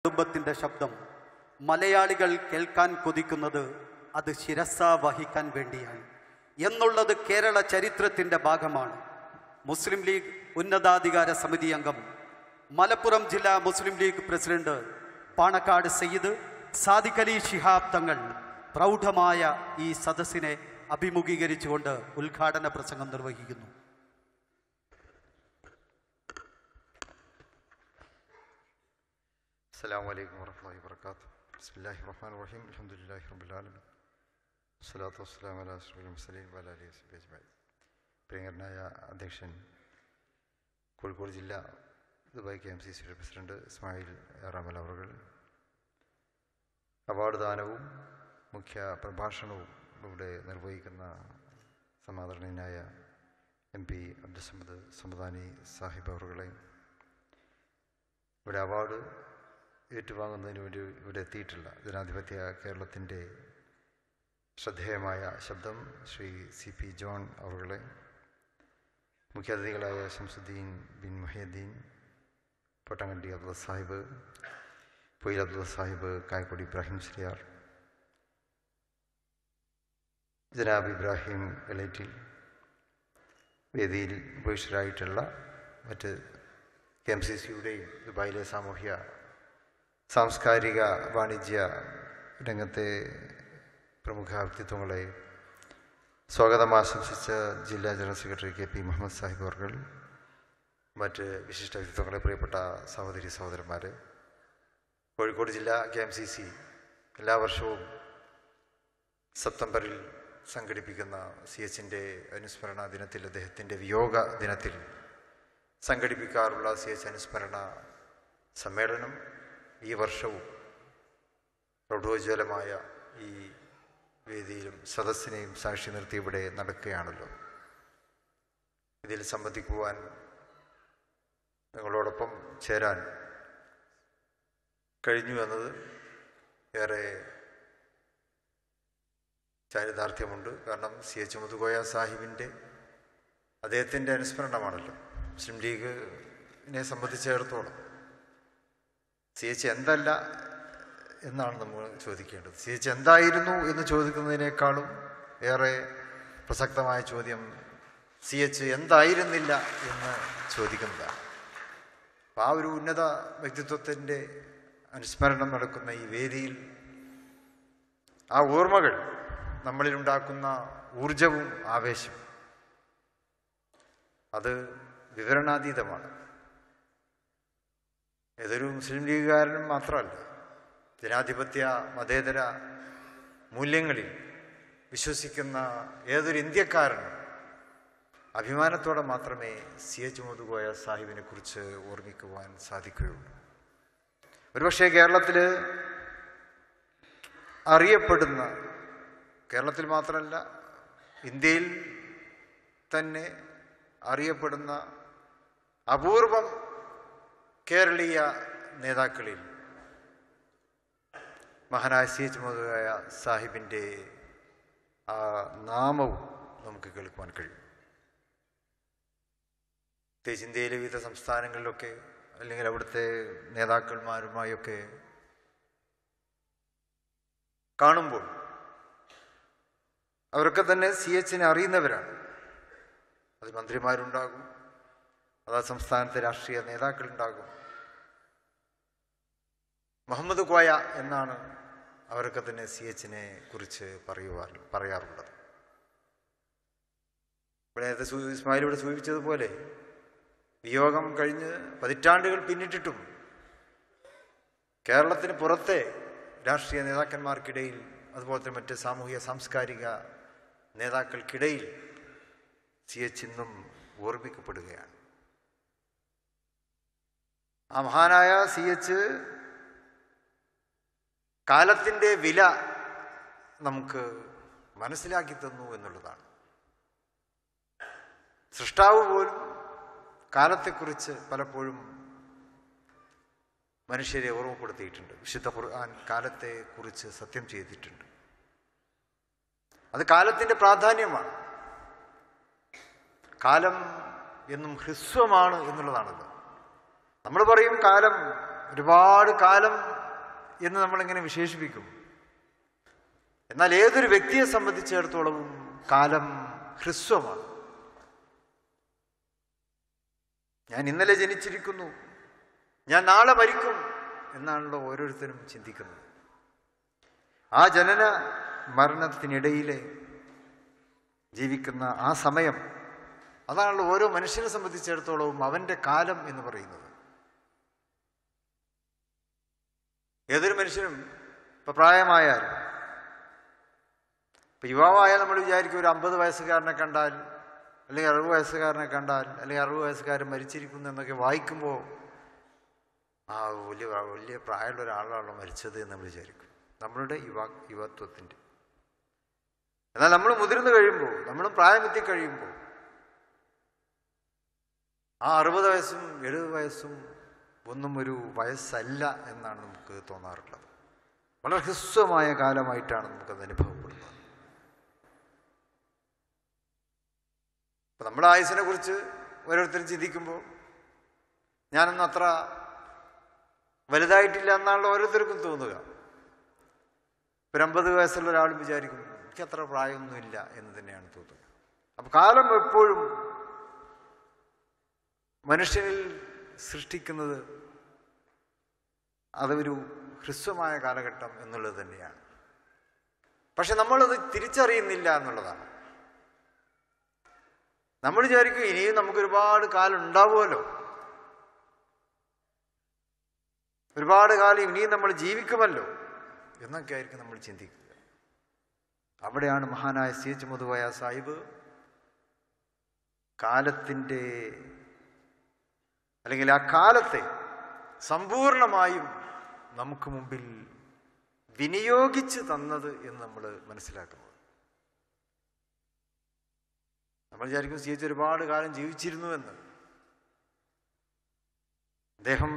കുടുംബത്തിന്റെ ശബ്ദം മലയാളികൾ കേൾക്കാൻ കൊതിക്കുന്നത് അത് ശിരസ വഹിക്കാൻ വേണ്ടിയാണ് എന്നുള്ളത് കേരള ചരിത്രത്തിന്റെ ഭാഗമാണ് മുസ്ലിം ലീഗ് ഉന്നതാധികാര സമിതി അംഗം മലപ്പുറം ജില്ലാ മുസ്ലിം ലീഗ് പ്രസിഡന്റ് പാണക്കാട് സയ്യിദ് സാദിഖ് അലി ശിഹാബ് തങ്ങൾ പ്രൗഢമായ ഈ സദസ്സിനെ അഭിമുഖീകരിച്ചുകൊണ്ട് ഉദ്ഘാടന പ്രസംഗം നിർവഹിക്കുന്നു السلام عليكم ورحمة الله وبركاته بسم الله الرحمن الرحيم الحمد لله رب العالمين والصلاة والسلام على أشرف المرسلين وعلى آله وصحبه أجمعين പ്രിയങ്കരനായ അധ്യക്ഷൻ കോഴിക്കോട് ജില്ല ദുബായ് കെ എം സി സിയുടെ പ്രസിഡന്റ് ഇസ്മായിൽ റാമൽ അവർ അവാർഡ് ദാനവും മുഖ്യ പ്രഭാഷണവും ഇവിടെ നിർവഹിക്കുന്ന സമാദരണീയനായ എം പി അബ്ദുസമദ് സമദാനി സാഹിബ് അവറുകളെ ഇവിടെ അവാർഡ് ഏറ്റുവാങ്ങുന്നതിന് വേണ്ടി ഇവിടെ എത്തിയിട്ടുള്ള ജനാധിപത്യ കേരളത്തിൻ്റെ ശ്രദ്ധേയമായ ശബ്ദം ശ്രീ സി പി ജോൺ അവറുകളെ മുഖ്യാതിഥികളായ ഷംസുദ്ദീൻ ബിൻ മുഹീദ്ദീൻ പൊട്ടങ്കണ്ടി അബ്ദുൽ സാഹിബ് പൊയിൽ അബ്ദുൽ സാഹിബ് കായക്കൊടി ഇബ്രാഹിം ശ്രീയാർ ജനാബ് ഇബ്രാഹിം എലൈറ്റിൽ വേദിയിൽ ഉപേക്ഷിതരായിട്ടുള്ള മറ്റ് കെ എം സി സിയുടെയും ദുബായിലെ സാമൂഹ്യ സാംസ്കാരിക വാണിജ്യ രംഗത്തെ പ്രമുഖ വ്യക്തിത്വങ്ങളെ സ്വാഗതം ആശംസിച്ച ജില്ലാ general secretary K P Muhammad Sahib അവർകൾ മറ്റ് വിശിഷ്ട വ്യക്തിത്വങ്ങളെ പ്രിയപ്പെട്ട സഹോദരി സഹോദരന്മാരെ കോഴിക്കോട് ജില്ലാ കെ എം സി സി എല്ലാ വർഷവും സെപ്റ്റംബറിൽ സംഘടിപ്പിക്കുന്ന സി എച്ചിൻ്റെ അനുസ്മരണ ദിനത്തിൽ അദ്ദേഹത്തിൻ്റെ വിയോഗ ദിനത്തിൽ സംഘടിപ്പിക്കാറുള്ള സി എച്ച് അനുസ്മരണ സമ്മേളനം ഈ വർഷവും പ്രൗഢോജ്വലമായ ഈ വേദിയിലും സദസ്സിനെയും സാക്ഷി നിർത്തി ഇവിടെ നടക്കുകയാണല്ലോ ഇതിൽ സംബന്ധിക്കുവാൻ നിങ്ങളോടൊപ്പം ചേരാൻ കഴിഞ്ഞു എന്നത് ഏറെ ചാരിതാർത്ഥ്യമുണ്ട് കാരണം സി എച്ച് മുതുകോയ സാഹിബിൻ്റെ അദ്ദേഹത്തിൻ്റെ അനുസ്മരണമാണല്ലോ മുസ്ലിം ലീഗിനെ സംബന്ധിച്ചിടത്തോളം സി എച്ച് എന്തല്ല എന്നാണ് നമ്മൾ ചോദിക്കേണ്ടത് സി എച്ച് എന്തായിരുന്നു എന്ന് ചോദിക്കുന്നതിനേക്കാളും ഏറെ പ്രസക്തമായ ചോദ്യം സി എച്ച് എന്തായിരുന്നില്ല എന്ന് ചോദിക്കുന്നതാണ് അപ്പം ആ ഒരു ഉന്നത വ്യക്തിത്വത്തിൻ്റെ അനുസ്മരണം നടക്കുന്ന ഈ വേദിയിൽ ആ ഓർമ്മകൾ നമ്മളിലുണ്ടാക്കുന്ന ഊർജവും ആവേശവും അത് വിവരണാതീതമാണ് ഏതൊരു മുസ്ലിം ലീഗുകാരനും മാത്രമല്ല ജനാധിപത്യ മതേതര മൂല്യങ്ങളിൽ വിശ്വസിക്കുന്ന ഏതൊരു ഇന്ത്യക്കാരനും അഭിമാനത്തോടെ മാത്രമേ സി എച്ച് മുതുകോയ സാഹിബിനെ കുറിച്ച് ഓർമ്മിക്കുവാൻ സാധിക്കുകയുള്ളൂ ഒരുപക്ഷെ കേരളത്തിൽ അറിയപ്പെടുന്ന കേരളത്തിൽ മാത്രമല്ല ഇന്ത്യയിൽ തന്നെ അറിയപ്പെടുന്ന അപൂർവം കേരളീയ നേതാക്കളിൽ മഹാനായ സി എച്ച് മുതലായ സാഹിബിൻ്റെ ആ നാമവും നമുക്ക് കേൾക്കുവാൻ കഴിയും പ്രത്യേകിച്ച് ഇന്ത്യയിലെ വിവിധ സംസ്ഥാനങ്ങളിലൊക്കെ അല്ലെങ്കിൽ അവിടുത്തെ നേതാക്കന്മാരുമായൊക്കെ കാണുമ്പോൾ അവരൊക്കെ തന്നെ സി എച്ചിനെ അറിയുന്നവരാണ് അത് മന്ത്രിമാരുണ്ടാകും അതാ സംസ്ഥാനത്തെ രാഷ്ട്രീയ നേതാക്കളുണ്ടാകും മുഹമ്മദ് കോയ എന്നാണ് അവരൊക്കെ തന്നെ സി എച്ചിനെ കുറിച്ച് പറയുവാർ പറയാറുള്ളത് ഇവിടെ നേരത്തെ സൂ ഇസ്മായിൽ ഇവിടെ സൂചിപ്പിച്ചതുപോലെ വിയോഗം കഴിഞ്ഞ് പതിറ്റാണ്ടുകൾ പിന്നിട്ടിട്ടും കേരളത്തിന് പുറത്തെ രാഷ്ട്രീയ നേതാക്കന്മാർക്കിടയിൽ അതുപോലെ തന്നെ മറ്റ് സാമൂഹിക സാംസ്കാരിക നേതാക്കൾക്കിടയിൽ സി എച്ച് ഇന്നും ഓർമ്മിക്കപ്പെടുകയാണ് ആ മഹാനായ സി എച്ച് കാലത്തിൻ്റെ വില നമുക്ക് മനസ്സിലാക്കി തന്നു എന്നുള്ളതാണ് സൃഷ്ടാവ് പോലും കാലത്തെക്കുറിച്ച് പലപ്പോഴും മനുഷ്യരെ ഓർമ്മപ്പെടുത്തിയിട്ടുണ്ട് വിശുദ്ധ ഖുർആൻ കാലത്തെ കുറിച്ച് സത്യം ചെയ്തിട്ടുണ്ട് അത് കാലത്തിൻ്റെ പ്രാധാന്യമാണ് കാലം എന്നും ഹ്രസ്വമാണ് എന്നുള്ളതാണല്ലോ നമ്മൾ പറയും കാലം ഒരുപാട് കാലം എന്ന് നമ്മളിങ്ങനെ വിശേഷിപ്പിക്കും എന്നാൽ ഏതൊരു വ്യക്തിയെ സംബന്ധിച്ചിടത്തോളം കാലം ഹ്രസ്വമാണ് ഞാൻ ഇന്നലെ ജനിച്ചിരിക്കുന്നു ഞാൻ നാളെ മരിക്കും എന്നാണല്ലോ ഓരോരുത്തരും ചിന്തിക്കുന്നത് ആ ജനന മരണത്തിനിടയിലെ ജീവിക്കുന്ന ആ സമയം അതാണല്ലോ ഓരോ മനുഷ്യനെ സംബന്ധിച്ചിടത്തോളവും അവന്റെ കാലം എന്ന് പറയുന്നത് ഏതൊരു മനുഷ്യനും ഇപ്പൊ പ്രായമായാലും ഇപ്പൊ യുവാവായാൽ നമ്മൾ വിചാരിക്കും ഒരു അമ്പത് വയസ്സുകാരനെ കണ്ടാൽ അല്ലെങ്കിൽ അറുപത് വയസ്സുകാരനെ കണ്ടാൽ അല്ലെങ്കിൽ അറുപത് വയസ്സുകാരൻ മരിച്ചിരിക്കുന്നു എന്നൊക്കെ വായിക്കുമ്പോൾ ആ വലിയ വലിയ പ്രായമുള്ള ഒരാളാണല്ലോ മരിച്ചത് എന്ന് നമ്മൾ വിചാരിക്കും നമ്മളുടെ യുവാ യുവത്വത്തിൻ്റെ എന്നാൽ നമ്മൾ മുതിർന്നു കഴിയുമ്പോൾ നമ്മളും പ്രായമെത്തി കഴിയുമ്പോൾ ആ അറുപത് വയസ്സും എഴുപത് വയസ്സും ഒന്നും ഒരു വയസ്സല്ല എന്നാണ് നമുക്ക് തോന്നാറുള്ളത് വളരെ ഹ്രസ്വമായ കാലമായിട്ടാണ് നമുക്കത് അനുഭവപ്പെടുന്നത് അപ്പൊ നമ്മുടെ ആയുസിനെ കുറിച്ച് ഓരോരുത്തരും ചിന്തിക്കുമ്പോൾ ഞാനൊന്നും അത്ര വലുതായിട്ടില്ല എന്നാണല്ലോ ഓരോരുത്തർക്കും തോന്നുക ഒരു അമ്പത് വയസ്സുള്ള ഒരാളും വിചാരിക്കും എനിക്ക് അത്ര പ്രായമൊന്നുമില്ല എന്ന് തന്നെയാണ് തോന്നുക അപ്പൊ കാലം എപ്പോഴും മനുഷ്യനിൽ സൃഷ്ടിക്കുന്നത് അതൊരു ഹ്രസ്വമായ കാലഘട്ടം എന്നുള്ളത് തന്നെയാണ് പക്ഷെ നമ്മളത് തിരിച്ചറിയുന്നില്ല എന്നുള്ളതാണ് നമ്മൾ വിചാരിക്കും ഇനിയും നമുക്ക് ഒരുപാട് കാലം ഉണ്ടാവുമല്ലോ ഒരുപാട് കാലം ഇനിയും നമ്മൾ ജീവിക്കുമല്ലോ എന്നൊക്കെ ആയിരിക്കും നമ്മൾ ചിന്തിക്കുക അവിടെയാണ് മഹാനായ സി എച്ച് മുതുവായ സാഹിബ് കാലത്തിൻ്റെ അല്ലെങ്കിൽ ആ കാലത്തെ സമ്പൂർണമായും നമുക്ക് മുമ്പിൽ വിനിയോഗിച്ച് തന്നത് എന്ന് നമ്മൾ മനസ്സിലാക്കുന്നത് നമ്മൾ വിചാരിക്കും സി എച്ച് ഒരുപാട് കാലം ജീവിച്ചിരുന്നു എന്ന് അദ്ദേഹം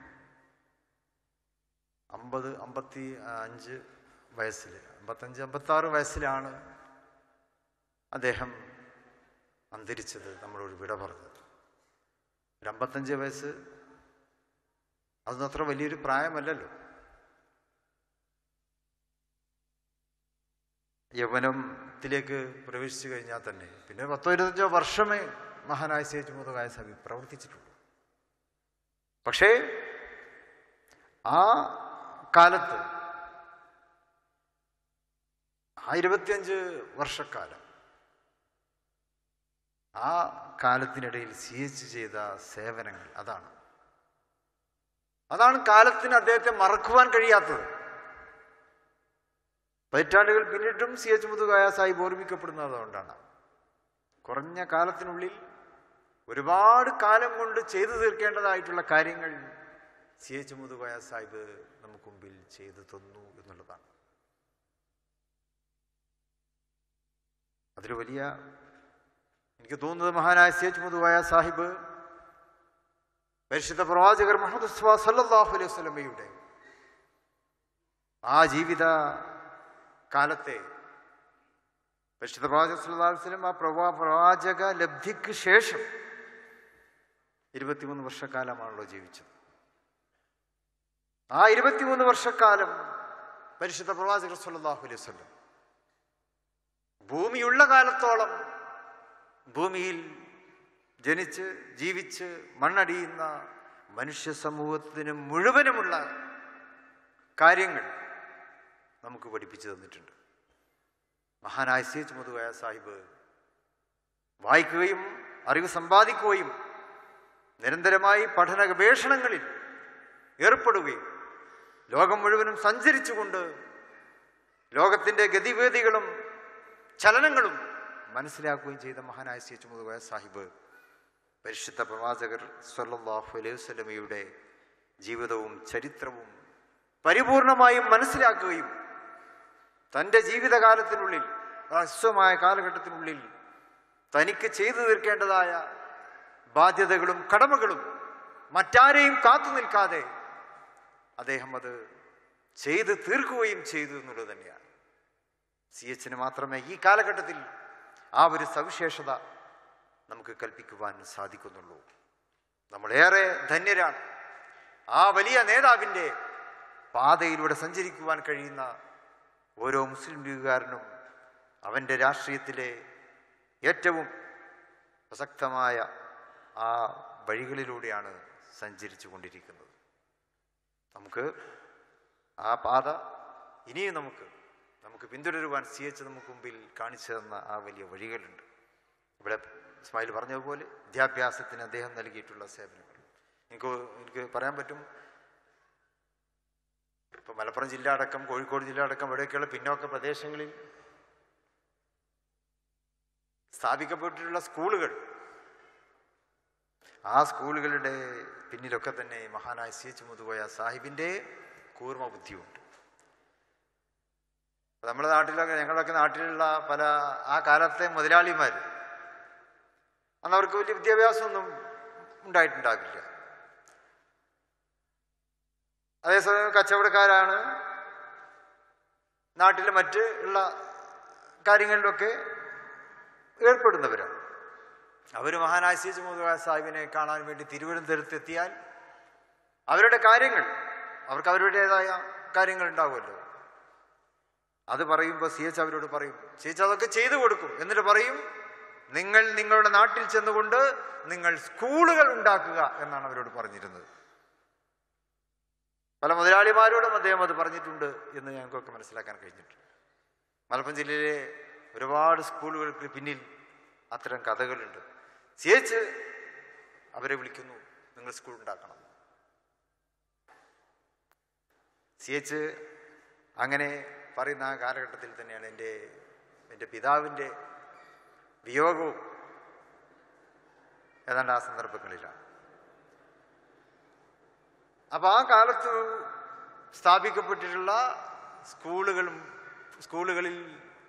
അമ്പത് അമ്പത്തി അഞ്ച് വയസ്സിൽ അമ്പത്തഞ്ച് അമ്പത്തി ആറ് വയസ്സിലാണ് അദ്ദേഹം അന്തരിച്ചത് നമ്മളോട് വിട പറഞ്ഞത് ഒരു അമ്പത്തഞ്ച് വയസ്സ് അതൊന്നും അത്ര വലിയൊരു പ്രായമല്ലല്ലോ യൗവനത്തിലേക്ക് പ്രവേശിച്ചു കഴിഞ്ഞാൽ തന്നെ പിന്നെ പത്തോ ഇരുപത്തഞ്ചോ വർഷമേ മഹാനായ സേജ് മുതലായ സഭ പ്രവർത്തിച്ചിട്ടുള്ളൂ പക്ഷേ ആ കാലത്ത് ആ ഇരുപത്തിയഞ്ച് വർഷക്കാലം ആ കാലത്തിനിടയിൽ സി എച്ച് ചെയ്ത സേവനങ്ങൾ അതാണ് അതാണ് കാലത്തിന് അദ്ദേഹത്തെ മറക്കുവാൻ കഴിയാത്തത് പതിറ്റാണ്ടുകൾ പിന്നിട്ടും സി എച്ച് മുതുകായ സാഹിബ് ഓർമ്മിക്കപ്പെടുന്നത് അതുകൊണ്ടാണ് കുറഞ്ഞ കാലത്തിനുള്ളിൽ ഒരുപാട് കാലം കൊണ്ട് ചെയ്തു തീർക്കേണ്ടതായിട്ടുള്ള കാര്യങ്ങൾ സി എച്ച് മുതുകായ സാഹിബ് നമുക്ക് മുമ്പിൽ ചെയ്തു തന്നു എന്നുള്ളതാണ് അതൊരു വലിയ എനിക്ക് തോന്നുന്നത് മഹാനായ സി എച്ച് മുതുവായ സാഹിബ് പരിശുദ്ധ പ്രവാചകർ മുഹമ്മദ് സല്ലാഹു അലൈഹി സ്വലമയുടെ ആ ജീവിത കാലത്തെ പരിശുദ്ധ പ്രവാചകർ സല്ലല്ലാഹു അലൈഹി വസല്ലം ആ പ്രവാ പ്രവാചക ലബ്ധിക്ക് ശേഷം ഇരുപത്തിമൂന്ന് വർഷക്കാലമാണല്ലോ ജീവിച്ചത് ആ ഇരുപത്തിമൂന്ന് വർഷക്കാലം പരിശുദ്ധ പ്രവാചകർ സല്ലല്ലാഹു അലൈഹി വസല്ലം ഭൂമിയുള്ള കാലത്തോളം ഭൂമിയിൽ ജനിച്ച് ജീവിച്ച് മണ്ണടിയുന്ന മനുഷ്യ സമൂഹത്തിന് മുഴുവനുമുള്ള കാര്യങ്ങൾ നമുക്ക് പഠിപ്പിച്ചു തന്നിട്ടുണ്ട് മഹാനായ സി എച്ച് മുതുവായ സാഹിബ് വായിക്കുകയും അറിവ് സമ്പാദിക്കുകയും നിരന്തരമായി പഠന ഗവേഷണങ്ങളിൽ ഏർപ്പെടുകയും ലോകം മുഴുവനും സഞ്ചരിച്ചുകൊണ്ട് ലോകത്തിൻ്റെ ഗതിവേദികളും ചലനങ്ങളും മനസ്സിലാക്കുകയും ചെയ്ത മഹാനായ സി എച്ച് മുതുവായ സാഹിബ് പരിശുദ്ധ പ്രവാചകർ സല്ലല്ലാഹു അലൈഹി വസല്ലമയുടെ ജീവിതവും ചരിത്രവും പരിപൂർണമായും മനസ്സിലാക്കുകയും തൻ്റെ ജീവിതകാലത്തിനുള്ളിൽ ഹ്രസ്വമായ കാലഘട്ടത്തിനുള്ളിൽ തനിക്ക് ചെയ്തു തീർക്കേണ്ടതായ ബാധ്യതകളും കടമകളും മറ്റാരെയും കാത്തു നിൽക്കാതെ അദ്ദേഹം അത് ചെയ്ത് തീർക്കുകയും ചെയ്തു എന്നുള്ളത് തന്നെയാണ് സി എച്ചിന് മാത്രമേ ഈ കാലഘട്ടത്തിൽ ആ ഒരു സവിശേഷത നമുക്ക് കൽപ്പിക്കുവാൻ സാധിക്കുന്നുള്ളൂ നമ്മളേറെ ധന്യരാണ് ആ വലിയ നേതാവിൻ്റെ പാതയിലൂടെ സഞ്ചരിക്കുവാൻ കഴിയുന്ന ഓരോ മുസ്ലിം ലീഗുകാരനും അവൻ്റെ രാഷ്ട്രീയത്തിലെ ഏറ്റവും പ്രസക്തമായ ആ വഴികളിലൂടെയാണ് സഞ്ചരിച്ചു കൊണ്ടിരിക്കുന്നത് നമുക്ക് ആ പാത ഇനിയും നമുക്ക് നമുക്ക് പിന്തുടരുവാൻ സി എച്ച് നമുക്ക് മുമ്പിൽ കാണിച്ചു തന്ന ആ വലിയ വഴികളുണ്ട് ഇവിടെ ഇസ്മായിൽ പറഞ്ഞതുപോലെ വിദ്യാഭ്യാസത്തിന് അദ്ദേഹം നൽകിയിട്ടുള്ള സേവനങ്ങൾ എനിക്ക് എനിക്ക് പറയാൻ പറ്റും ഇപ്പൊ മലപ്പുറം ജില്ല അടക്കം കോഴിക്കോട് ജില്ല അടക്കം ഇവിടെയൊക്കെയുള്ള പിന്നോക്ക പ്രദേശങ്ങളിൽ സ്ഥാപിക്കപ്പെട്ടിട്ടുള്ള സ്കൂളുകൾ ആ സ്കൂളുകളുടെ പിന്നിലൊക്കെ തന്നെ മഹാനായ സി എച്ച് മുതുകോയ സാഹിബിൻ്റെ കൂർമ്മ ബുദ്ധിയുണ്ട് അപ്പൊ നമ്മുടെ നാട്ടിലൊക്കെ ഞങ്ങളൊക്കെ നാട്ടിലുള്ള പല ആ കാലത്തെ മുതലാളിമാർ അന്ന് അവർക്ക് വലിയ വിദ്യാഭ്യാസമൊന്നും ഉണ്ടായിട്ടുണ്ടാകില്ല അതേസമയം കച്ചവടക്കാരാണ് നാട്ടിലെ മറ്റ് ഉള്ള കാര്യങ്ങളിലൊക്കെ ഏർപ്പെടുന്നവരാണ് അവർ മഹാനായ സി എച്ച് മുതുക സാഹിബിനെ കാണാൻ വേണ്ടി തിരുവനന്തപുരത്ത് എത്തിയാൽ അവരുടെ കാര്യങ്ങൾ അവർക്ക് അവരുടേതായ കാര്യങ്ങൾ ഉണ്ടാവുമല്ലോ അത് പറയുമ്പോൾ സി എച്ച് അവരോട് പറയും സി എച്ച് അതൊക്കെ ചെയ്തു കൊടുക്കും എന്നിട്ട് പറയും നിങ്ങൾ നിങ്ങളുടെ നാട്ടിൽ ചെന്നുകൊണ്ട് നിങ്ങൾ സ്കൂളുകൾ ഉണ്ടാക്കുക എന്നാണ് അവരോട് പറഞ്ഞിരുന്നത് പല മുതലാളിമാരോടും അദ്ദേഹം അത് പറഞ്ഞിട്ടുണ്ട് എന്ന് ഞങ്ങൾക്കൊക്കെ മനസ്സിലാക്കാൻ കഴിഞ്ഞിട്ടുണ്ട് മലപ്പുറം ജില്ലയിലെ ഒരുപാട് സ്കൂളുകൾക്ക് പിന്നിൽ അത്തരം കഥകളുണ്ട് സി എച്ച് അവരെ വിളിക്കുന്നു നിങ്ങൾ സ്കൂൾ ഉണ്ടാക്കണം സി എച്ച് അങ്ങനെ പറയുന്ന ആ കാലഘട്ടത്തിൽ തന്നെയാണ് എൻ്റെ എൻ്റെ പിതാവിൻ്റെ വിയോഗവും ഏതാണ്ട് ആ സന്ദർഭങ്ങളിലാണ് അപ്പൊ ആ കാലത്ത് സ്ഥാപിക്കപ്പെട്ടിട്ടുള്ള സ്കൂളുകളും സ്കൂളുകളിൽ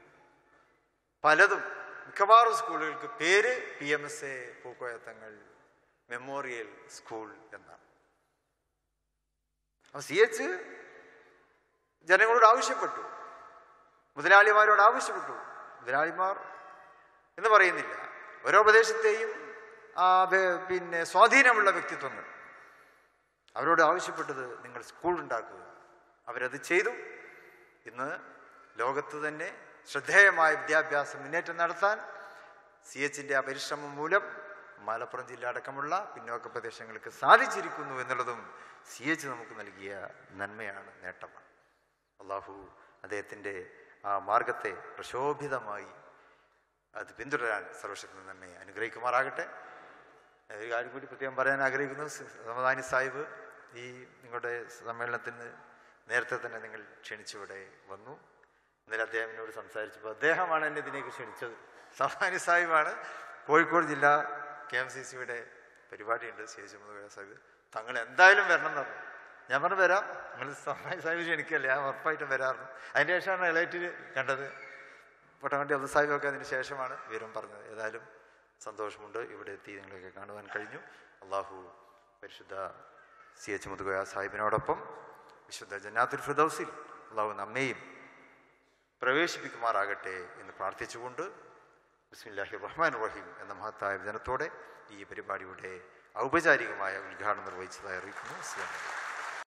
പലതും മിക്കവാറും സ്കൂളുകൾക്ക് പേര് P M S A Pookoya Thangal memorial school എന്നാണ് അപ്പൊ സി എച്ച് ജനങ്ങളോട് ആവശ്യപ്പെട്ടു മുതലാളിമാരോട് ആവശ്യപ്പെട്ടു മുതലാളിമാർ എന്ന് പറയുന്നില്ല ഓരോ പ്രദേശത്തെയും ആ വെ- പിന്നെ സ്വാധീനമുള്ള വ്യക്തിത്വങ്ങൾ അവരോട് ആവശ്യപ്പെട്ടത് നിങ്ങൾ സ്കൂൾ ഉണ്ടാക്കുക അവരത് ചെയ്തു ഇന്ന് ലോകത്ത് തന്നെ ശ്രദ്ധേയമായ വിദ്യാഭ്യാസ മുന്നേറ്റം നടത്താൻ സി എച്ചിൻ്റെ ആ പരിശ്രമം മൂലം മലപ്പുറം ജില്ല അടക്കമുള്ള പിന്നോക്ക പ്രദേശങ്ങൾക്ക് സാധിച്ചിരിക്കുന്നു എന്നുള്ളതും സി എച്ച് നമുക്ക് നൽകിയ നന്മയാണ് നേട്ടമാണ് അള്ളാഹു അദ്ദേഹത്തിൻ്റെ ആ മാർഗത്തെ പ്രശോഭിതമായി അത് പിന്തുടരാൻ സർവശക്തി നമ്മെ അനുഗ്രഹിക്കുമാറാകട്ടെ ഒരു കാര്യം കൂടി പ്രത്യേകം പറയാൻ ആഗ്രഹിക്കുന്നു സമദാനി സാഹിബ് ഈ നിങ്ങളുടെ സമ്മേളനത്തിന് നേരത്തെ തന്നെ നിങ്ങൾ ക്ഷണിച്ചിവിടെ വന്നു ഇന്നലെ അദ്ദേഹം എന്നോട് സംസാരിച്ചപ്പോൾ അദ്ദേഹമാണ് എന്നെ ഇതിലേക്ക് ക്ഷണിച്ചത് സമദാനി സാഹിബാണ് കോഴിക്കോട് ജില്ലാ കെ എം സി സിയുടെ പരിപാടിയുണ്ട് സി എച്ച് മുതുക സാഹിബ് തങ്ങൾ എന്തായാലും വരണം എന്ന് പറഞ്ഞു ഞാൻ പറഞ്ഞു വരാം നിങ്ങൾ സമദാനി സാഹിബ് ക്ഷണിക്കല്ലേ ഞാൻ ഉറപ്പായിട്ടും വരാറുണ്ട് അതിൻ്റെ ശേഷമാണ് ഇളയറ്റിൽ കണ്ടത് പൊട്ടങ്കണ്ടി അബ്ദുൽ സാഹിബൊക്കെ അതിന് ശേഷമാണ് വിവരം പറഞ്ഞത് ഏതായാലും സന്തോഷമുണ്ട് ഇവിടെ എത്തി നിങ്ങളെയൊക്കെ കാണുവാൻ കഴിഞ്ഞു അള്ളാഹു പരിശുദ്ധ സി എച്ച് മുതുകയ സാഹിബിനോടൊപ്പം വിശുദ്ധ ജന്നാത്തുൽ ഫിദൌസിൽ അള്ളാഹു നമ്മെയും പ്രവേശിപ്പിക്കുമാറാകട്ടെ എന്ന് പ്രാർത്ഥിച്ചുകൊണ്ട് ബിസ്മില്ലാഹി റഹ്മാൻ റഹീം എന്ന മഹത്തായ ജനത്തോടെ ഈ പരിപാടിയുടെ ഔപചാരികമായ ഉദ്ഘാടനം നിർവഹിച്ചതായി അറിയിക്കുന്നു അസ്സലാമു അലൈക്കും